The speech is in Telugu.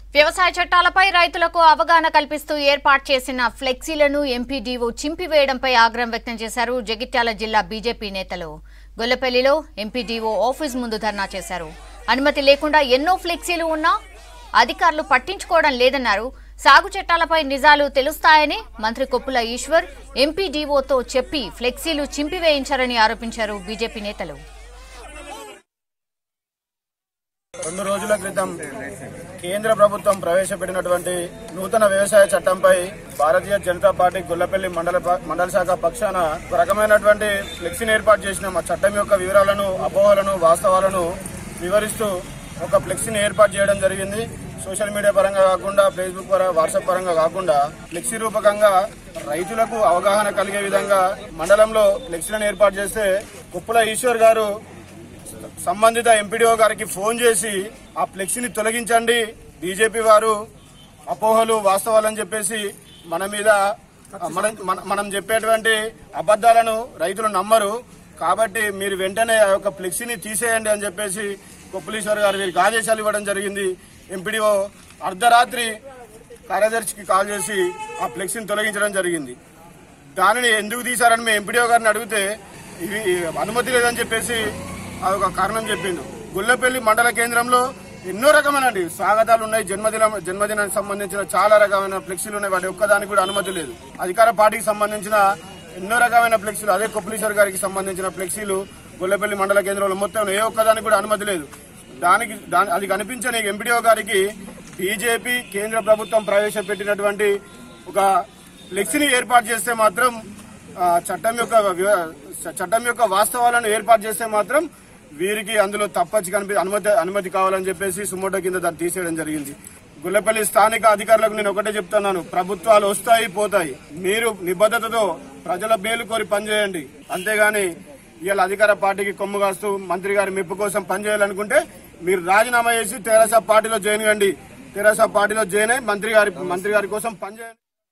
వ్యవసాయ చట్టాలపై రైతులకు అవగాహన కల్పిస్తూ ఏర్పాటు చేసిన ఫ్లెక్సీలను ఎంపీడీఓ చింపివేయడంపై ఆగ్రహం వ్యక్తం చేశారు జగిత్యాల జిల్లా బీజేపీ నేతలు గొల్లపల్లిలో ఎంపీడీఓ ఆఫీస్ ముందు ధర్నా చేశారు అనుమతి లేకుండా ఎన్నో ఫ్లెక్సీలు ఉన్నా అధికారులు పట్టించుకోవడం లేదన్నారు సాగు చట్టాలపై నిజాలు తెలుస్తాయని మంత్రి కొప్పుల ఈశ్వర్ ఎంపీడీఓతో చెప్పి ఫ్లెక్సీలు చింపివేయించారని ఆరోపించారు బీజేపీ నేతలు రెండు రోజుల క్రితం కేంద్ర ప్రభుత్వం ప్రవేశపెట్టినటువంటి నూతన వ్యవసాయ చట్టంపై భారతీయ జనతా పార్టీ గొల్లపల్లి మండల ప- మండల శాఖ పక్షాన ఒక రకమైనటువంటి ఫ్లెక్సీని ఏర్పాటు చేసిన మా చట్టం యొక్క వివరాలను అపోహలను వాస్తవాలను వివరిస్తూ ఒక ఫ్లెక్సీని ఏర్పాటు చేయడం జరిగింది సోషల్ మీడియా పరంగా కాకుండా ఫేస్బుక్ పరంగా వాట్సాప్ పరంగా కాకుండా ఫ్లెక్సీ రూపకంగా రైతులకు అవగాహన కలిగే విధంగా మండలంలో ఫ్లెక్సీలను ఏర్పాటు చేస్తే కుప్పుల ఈశ్వర్ గారు సంబంధిత ఎంపీడీఓ గారికి ఫోన్ చేసి ఆ ఫ్లెక్సీని తొలగించండి బీజేపీ వారు అపోహలు వాస్తవాలని చెప్పేసి మన మీద మనం మన- మనం చెప్పేటువంటి అబద్దాలను రైతులు నమ్మరు కాబట్టి మీరు వెంటనే ఆ యొక్క ఫ్లెక్సీని తీసేయండి అని చెప్పేసి కొప్పులీశ్వర్ గారు వీరికి ఆదేశాలు ఇవ్వడం జరిగింది ఎంపీడీఓ అర్ధరాత్రి కార్యదర్శికి కాల్ చేసి ఆ ఫ్లెక్సీని తొలగించడం జరిగింది దానిని ఎందుకు తీశారని మేము ఎంపీడీఓ గారిని అడిగితే ఇవి అనుమతి లేదని చెప్పేసి అదొక కారణం చెప్పిండు గుల్లపల్లి మండల కేంద్రంలో ఎన్నో రకమైన స్వాగతాలు ఉన్నాయి జన్మదిన జన్మదినానికి సంబంధించిన చాలా రకమైన ఫ్లెక్సీలు ఉన్నాయి వాటి ఒక్కదానికి కూడా అనుమతి లేదు అధికార పార్టీకి సంబంధించిన ఎన్నో రకమైన ఫ్లెక్సీలు అదే కొప్పలీశ్వర్ గారికి సంబంధించిన ఫ్లెక్సీలు గుల్లపల్లి మండల కేంద్రంలో మొత్తం ఏ ఒక్కదానికి కూడా అనుమతి లేదు దానికి దాని అది కనిపించని ఎంపీడీఓ గారికి బీజేపీ కేంద్ర ప్రభుత్వం ప్రవేశపెట్టినటువంటి ఒక ఫ్లెక్సీని ఏర్పాటు చేస్తే మాత్రం ఆ, చట్టం యొక్క వివ- చట్టం యొక్క వాస్తవాలను ఏర్పాటు చేస్తే మాత్రం వీరికి అందులో తప్పచ్చి కనిపి అనుమతి అనుమతి కావాలని చెప్పేసి సుమోటో కింద దాన్ని తీసేయడం జరిగింది గుల్లపల్లి స్థానిక అధికారులకు నేను ఒకటే చెప్తున్నాను ప్రభుత్వాలు వస్తాయి పోతాయి మీరు నిబద్ధతతో ప్రజల మేలు కోరి పనిచేయండి అంతేగాని ఇవాళ అధికార పార్టీకి కొమ్ము కాస్తూ మంత్రి గారి మెప్పు కోసం పనిచేయాలనుకుంటే మీరు రాజీనామా చేసి తెరాస పార్టీలో జాయిన్ కండి తెరాస పార్టీలో జాయిన్ అయ్యి మంత్రి గారి మంత్రి గారి కోసం పనిచేయండి